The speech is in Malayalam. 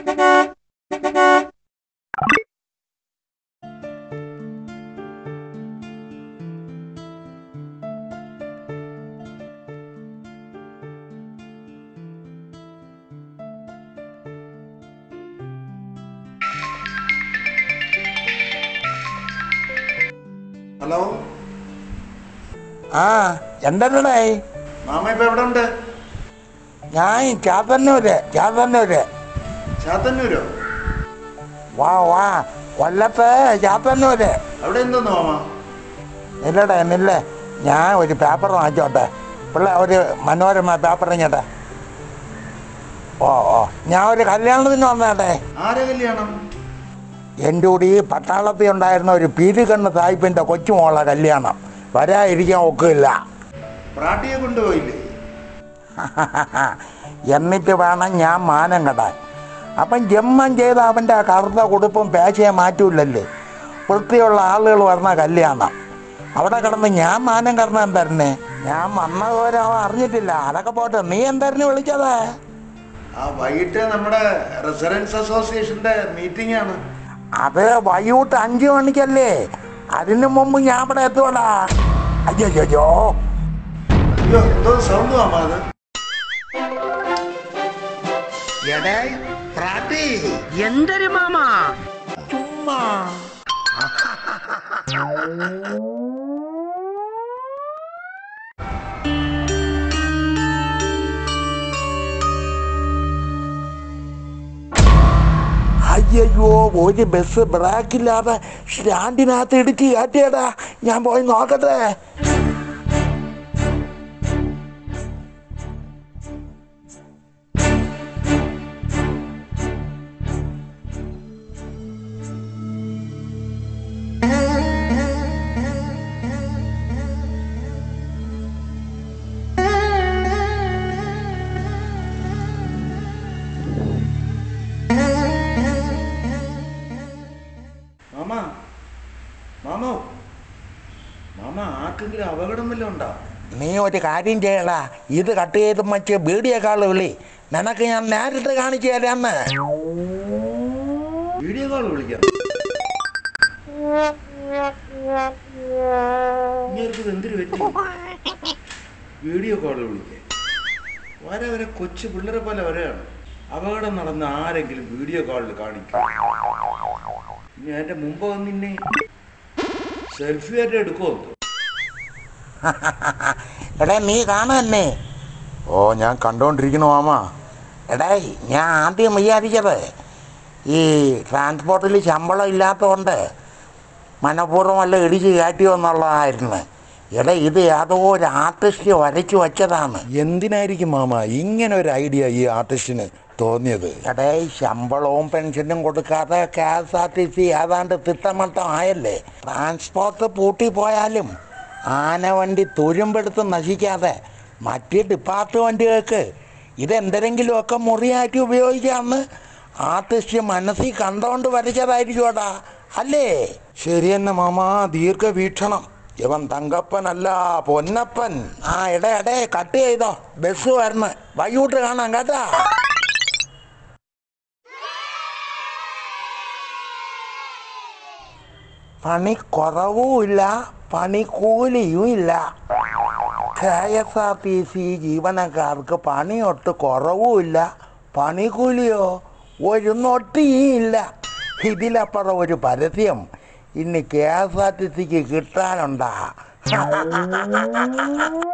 ഹലോ ആ എന്തല്ലേ മാമ ഇപ്പൊ എവിടെ ഉണ്ട് ഞാൻ ചാത്തന്നൂര് ചാത്തന്നൂര് ചാത്തന്നൂരോ വാ വാ കൊല്ലത്ത് ചാത്തന്നൂര് അവിടെ എന്തോന്നു മാമ ഇല്ലടേ നില്ലേ ഞാൻ ഒരു പേപ്പർ വാങ്ങിച്ചോട്ടെ പിള്ള ഒരു മനോരമ പേപ്പർ ഇങ്ങട്ടെ ഓ ഓ ഞാൻ ഒരു കല്യാണത്തിന് വന്നേട്ടെ ആരെ കല്യാണം എൻ്റെ കൂടി ഈ പട്ടാളത്തിൽ ഉണ്ടായിരുന്ന ഒരു പീരുകണ്ണ് സാഹിബിൻ്റെ കൊച്ചുമോളെ കല്യാണം വരാതിരിക്കാൻ ഒക്കില്ല പ്രാട്ടിയെ കൊണ്ടുപോയില്ലേ എന്നിട്ട് വേണം ഞാൻ മാനം കെടാൻ അപ്പം ജന്മം ചെയ്ത അവൻ്റെ ആ കറുത്ത കുടുപ്പും പേശയെ മാറ്റൂലല്ലേ വൃത്തിയുള്ള ആളുകൾ വരുന്ന കല്യാണം അവിടെ കിടന്ന് ഞാൻ മാനം കടന്നാൻ തരണേ ഞാൻ വന്നതുവരെ അവൻ അറിഞ്ഞിട്ടില്ല അതൊക്കെ പോട്ടെ നീ എന്തായിരുന്നു വിളിച്ചത് ആ വൈകിട്ട് നമ്മുടെ റെസിഡൻസ് അസോസിയേഷന്റെ മീറ്റിംഗ് ആണ് അത് വൈകിട്ട് അഞ്ചു മണിക്കല്ലേ അതിനു മുമ്പ് ഞാൻ ഇവിടെ എത്തുവടാ അയ്യോ അയ്യോ അയ്യോ എന്തോ സൗണ്ട് മാമ അത് എടേ പ്രാട്ടി എന്തൊരു മാമാ ചുമ്മാ അയ്യോ ഒരു ബസ് ബ്രേക്കില്ലാതെ സ്റ്റാൻഡിനകത്ത് ഇടിച്ച് കയറ്റിയടാ ഞാൻ പോയി നോക്കട്ടെ മാമ മാമോ മാമ ആർക്കെങ്കിലും അപകടം വല്ലതും ഉണ്ടോ നീ ഒരു കാര്യം ചെയ്യടാ ഇത് കട്ട് ചെയ്ത് മച്ച് ബീഡിയേക്കാൾ വിളി നിനക്ക് ഞാൻ നേരിട്ട് കാണിച്ചു തരാന്ന് വീഡിയോ കോൾ വിളിക്കാം ഇങ്ങേർക്ക് എന്തൊരു പറ്റി വീഡിയോ കോൾ വിളിക്കേ വരെ വരെ കൊച്ചു പിള്ളേരെ പോലെ വരെയാണ് അപകടം നടന്ന ആരെങ്കിലും വീഡിയോ കോളിൽ കാണിക്കും ഇനി അതിന്റെ മുമ്പ് വന്നിന്നെ സെൽഫി ആയിട്ട് എടുക്കുമോ എടേ നീ കാണുന്നേ ഓ ഞാൻ കണ്ടോണ്ടിരിക്കുന്നു മാമ എടേ ഞാൻ ആദ്യം വിചാരിച്ചത് ഈ ട്രാൻസ്പോർട്ടിൽ ശമ്പളം ഇല്ലാത്തതുകൊണ്ട് മനഃപൂർവ്വം വല്ല ഇടിച്ച് കയറ്റിയോ എന്നുള്ളതായിരുന്നു എടേ ഇത് ഏതോ ഒരു ആർട്ടിസ്റ്റ് വരച്ചു വച്ചതാണ് എന്തിനായിരിക്കും മാമ ഇങ്ങനെ ഒരു ഐഡിയ ഈ ആർട്ടിസ്റ്റിന് തോന്നിയത് എടേ ശമ്പളവും പെൻഷനും കൊടുക്കാതെ K S R T C ഏതാണ്ട് തിട്ടമട്ടം ആയല്ലേ ട്രാൻസ്പോർട്ട് പൂട്ടിപ്പോയാലും ആനവണ്ടി തുരുമ്പെടുത്ത് നശിക്കാതെ മറ്റ് ഡിപ്പാർട്ട്മെൻറ്റുകൾക്ക് ഇതെന്തെങ്കിലുമൊക്കെ മുറിയായിട്ട് ഉപയോഗിക്കാമെന്ന് ആർട്ടിസ്റ്റ് മനസ്സിൽ കണ്ടോണ്ട് വരച്ചതായിരിക്കുമോടാ അല്ലേ ശരി തന്നെ മാമ ദീർഘവീക്ഷണം ഇവൻ തങ്കപ്പനല്ല പൊന്നപ്പൻ ആ എടേ എടേ കട്ട് ചെയ്തോ ബസ് വരണം വൈകിട്ട് കാണാം കേട്ടാ പണി കുറവുമില്ല പണി കൂലിയും ഇല്ല K S R T C ജീവനക്കാർക്ക് പണിയൊട്ട് കുറവുമില്ല പണിക്കൂലിയോ ഒരു നൊട്ടിയും ഇതിലപ്പുറം ഒരു പരസ്യം ഇനി കെ എസ് ആർ ടി സിക്ക് കിട്ടാനുണ്ടാ